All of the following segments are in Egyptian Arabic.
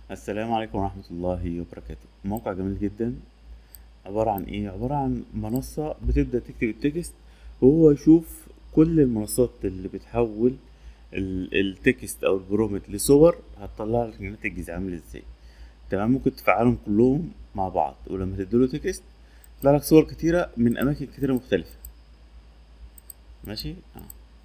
السلام عليكم ورحمة الله وبركاته موقع جميل جدا عبارة عن ايه عبارة عن منصة بتبدأ تكتب التكست وهو يشوف كل المنصات اللي بتحول ال- التكست او البرومت لصور هتطلع لك الناتج عامل ازاي تمام ممكن تفعلهم كلهم مع بعض ولما تديله تكست يطلع لك صور كتيرة من أماكن كتيرة مختلفة ماشي اه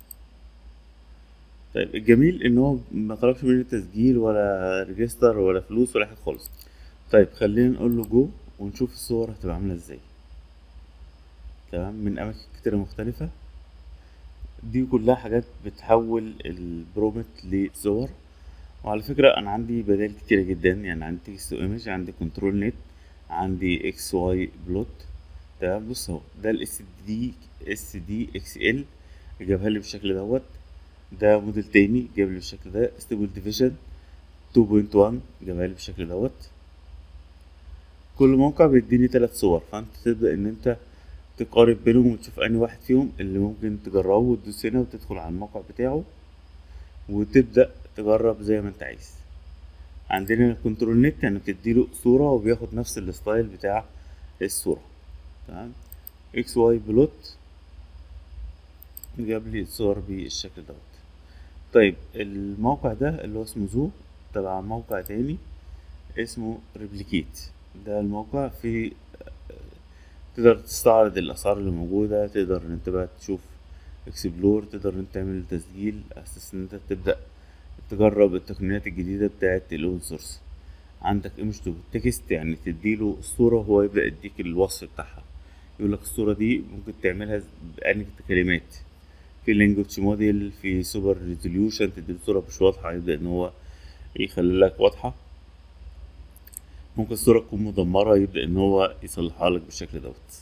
طيب الجميل ان هو ما طلبش مني تسجيل ولا ريجستر ولا فلوس ولا حاجه خالص طيب خلينا نقول له جو ونشوف الصور هتبقى عامله ازاي تمام من اماكن كتيره مختلفه دي كلها حاجات بتحول البرومت لصور وعلى فكره انا عندي بدائل كتيره جدا يعني عندي تكست ايمج عندي كنترول نت عندي اكس واي بلوت تمام بص اهو ده الاس دي اس دي اكس ال جابها لي بالشكل دوت ده موديل تاني جاب لي بالشكل ده ستيبل ديفيجن 2.1 جابها لي بالشكل دوت كل موقع بيديني تلات صور فانت تبدأ ان انت تقارب بينهم وتشوف انهي واحد فيهم اللي ممكن تجربه وتدوس هنا وتدخل على الموقع بتاعه وتبدأ تجرب زي ما انت عايز عندنا الكنترول نت يعني بتديله صورة وبياخد نفس الستايل بتاع الصورة تمام اكس واي بلوت جاب لي الصور بالشكل دوت طيب الموقع ده اللي هو اسمه زو تبع موقع تاني اسمه ريبليكيت ده الموقع فيه تقدر تستعرض الاسعار اللي موجودة تقدر ان انت بقى تشوف اكسبلور تقدر ان انت تعمل تسجيل اساس ان انت تبدأ تجرب التقنيات الجديدة بتاعت الاون سورس عندك ايمج تو تكست يعني تديله الصورة وهو يبدأ يديك الوصف بتاعها يقول لك الصورة دي ممكن تعملها بأنك كلمات في لانجوج موديل في سوبر ريزوليوشن تديله صورة مش واضحة يبدأ ان هو يخلي لك واضحة ممكن الصورة تكون مدمرة يبدأ ان هو يصلحها لك بالشكل دوت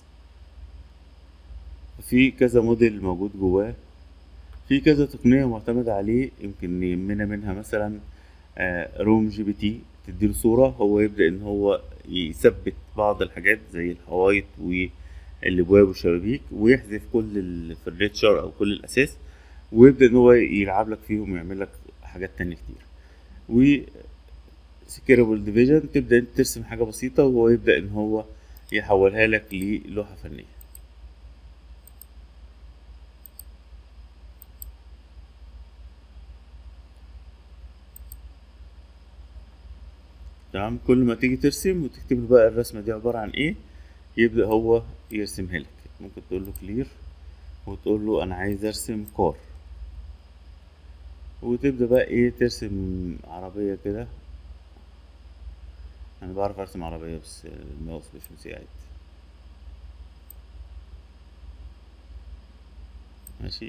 في كذا موديل موجود جواه في كذا تقنية معتمدة عليه يمكن يهمنا منها مثلا روم جي بي تي تديله صورة هو يبدأ ان هو يثبت بعض الحاجات زي الحوايط والابواب والشبابيك ويحذف كل الفرنتشر او كل الاساس ويبدأ ان هو يلعب لك فيهم ويعمل لك حاجات تانية كتير و سكيرابل ديفيجن تبدأ انت ترسم حاجة بسيطة وهو يبدأ ان هو يحولها لك للوحة فنية تمام كل ما تيجي ترسم وتكتب له بقى الرسمة دي عبارة عن ايه يبدأ هو يرسمها لك ممكن تقول له كلير وتقول له انا عايز ارسم كار وتبدأ بقى ايه ترسم عربية كده انا بعرف ارسم عربية بس الماوس مش مساعد ماشي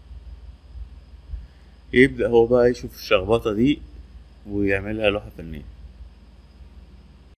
يبدأ هو بقى يشوف الشخبطة دي ويعملها لوحة فنية